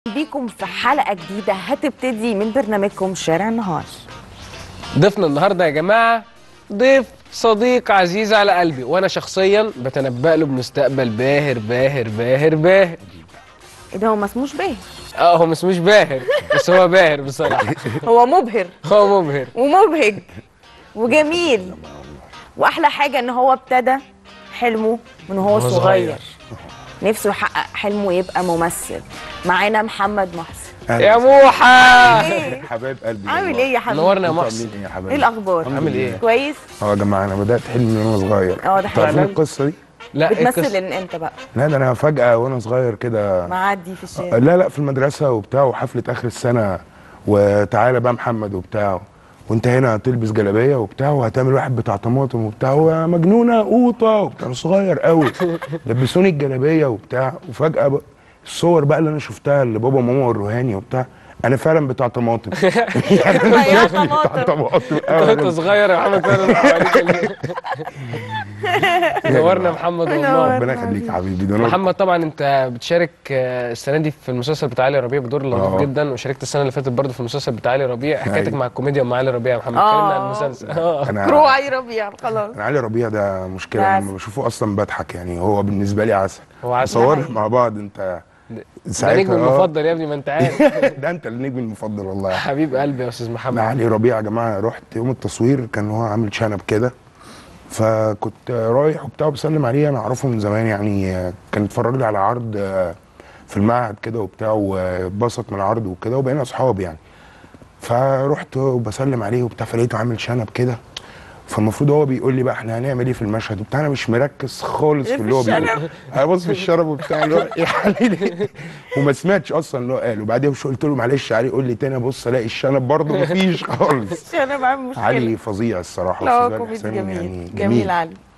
بيكم في حلقة جديدة هتبتدي من برنامجكم شارع النهار ضيفنا النهارده يا جماعه ضيف صديق عزيز على قلبي وانا شخصيا بتنبأ له بمستقبل باهر باهر باهر باهر ايه ده هو ما اسموش باهر اه هو مش مش باهر بس هو باهر بصراحه هو مبهر هو مبهر ومبهج وجميل واحلى حاجة ان هو ابتدى حلمه من هو وهو صغير صغير. نفسه يحقق حلمه يبقى ممثل معانا محمد محسن يا موحى ايه حبايب قلبي عامل ايه يا حبيبي نورنا يا انتوا محسن عاملين ايه يا ايه حبايبي الاخبار عامل ايه كويس اه يا جماعه انا بدات حلمي من وانا صغير اه ده انتوا عارفين حلو القصه دي لا إيه بتمثل القصة؟ ان انت بقى لا ده انا فجاه وانا صغير كده معدي في الشارع لا لا في المدرسه وبتاع وحفله اخر السنه وتعالى بقى محمد وبتاع وانت هنا هتلبس جلابيه وبتاع وهتعمل واحد بتاع طماطم وبتاع ومجنونه قوطه وبتاع انا صغير قوي لبسوني الجلابيه وبتاع وفجاه بقى الصور بقى اللي انا شفتها اللي بابا وماما وروهاني وبتاع انا فعلا بتاع طماطم يعني انا يا شكلي بتاع طماطم. طماطم وانت أوي. صغير يا محمد فعلا حواليك ال- نورنا محمد والله ربنا يخليك يا حبيبي ده نور. محمد طبعا انت بتشارك آه، السنه دي في المسلسل بتاع علي ربيع بدور لطيف اه. جدا وشاركت السنه اللي فاتت برضه في المسلسل بتاع علي ربيع حكايتك ايوه. مع الكوميديا مع علي ربيع يا محمد اه. كلمنا عن المسلسل اه انا كروعي ربيع خلاص انا علي ربيع ده ده مشكله عسل. لما بشوفه اصلا بضحك يعني هو بالنسبه لي عسل هو عسل. صورنا ده مع بعض انت ده نجم آه. المفضل يا ابني ما انت عارف ده انت النجم المفضل والله حبيب قلبي يا استاذ مع محمد علي ربيع يا جماعه رحت يوم التصوير كان هو عامل شنب كده فكنت رايح وبتاع بسلم عليه انا اعرفه من زمان يعني آه، كان اتفرج لي على عرض آه، في المعهد كده وبتاع واتبسط من العرض وكده وبقينا اصحاب يعني فرحت وبسلم عليه وبتاع فلقيته عامل شنب كده فالمفروض هو بيقول لي بقى احنا هنعمل ايه في المشهد وبتاع انا مش مركز خالص في في اللي هو بيقوله الشنب. انا بص في الشرب وبتاع اللي هو ايه حالي وما سمعتش اصلا اللي هو قاله وبعدين مش قلت له معلش علي قول لي تاني ابص الاقي الشنب برضه مفيش خالص انا بعمل مشكلة علي فظيع الصراحه لا هو وسوزان كوميدي حسام جميل يعني جميل علي